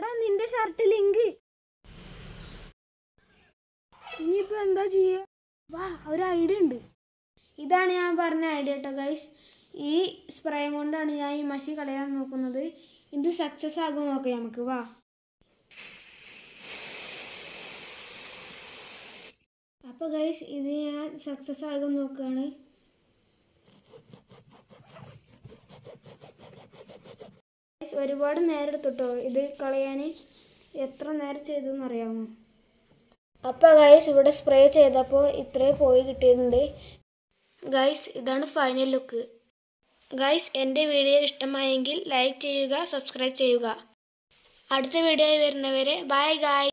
നിന്റെ shirt link ഇനിയിപ്പോ എന്താ ചെയ്യുക വാ ഒരു ഐഡിയ ഉണ്ട് ഇതാണ് ഞാൻ പറഞ്ഞ ഐഡിയ കേട്ടോ ഗൈസ് ഈ സ്പ്രേ കൊണ്ടാണ് ഞാൻ ഈ മഷി കളയാൻ നോക്കുന്നത് ഇത് സക്സസ് ആകും നോക്കാം നമുക്ക് വാ അപ്പോൾ ഗൈസ് ഇത് ഞാൻ സക്സസ് ആകും നോക്കുകയാണ് Guys, ഒരുപാട് നേരം എടുത്തിട്ടോ ഇത് കളയാൻ എത്ര നേരം ചെയ്തു എന്നറിയാമോ അപ്പോൾ ഗൈസ് ഇവിടെ സ്പ്രേ ചെയ്തപ്പോൾ ഇത്രേ പോയി കിട്ടിയിട്ടുണ്ട് ഗൈസ് ഇതാണ് ഫൈനൽ ലുക്ക് ഗൈസ് എൻ്റെ വീഡിയോ ഇഷ്ടമായെങ്കിൽ ലൈക്ക് ചെയ്യുക സബ്സ്ക്രൈബ് ചെയ്യുക അടുത്ത വീഡിയോ വരുന്നവരെ ബൈ ഗായ്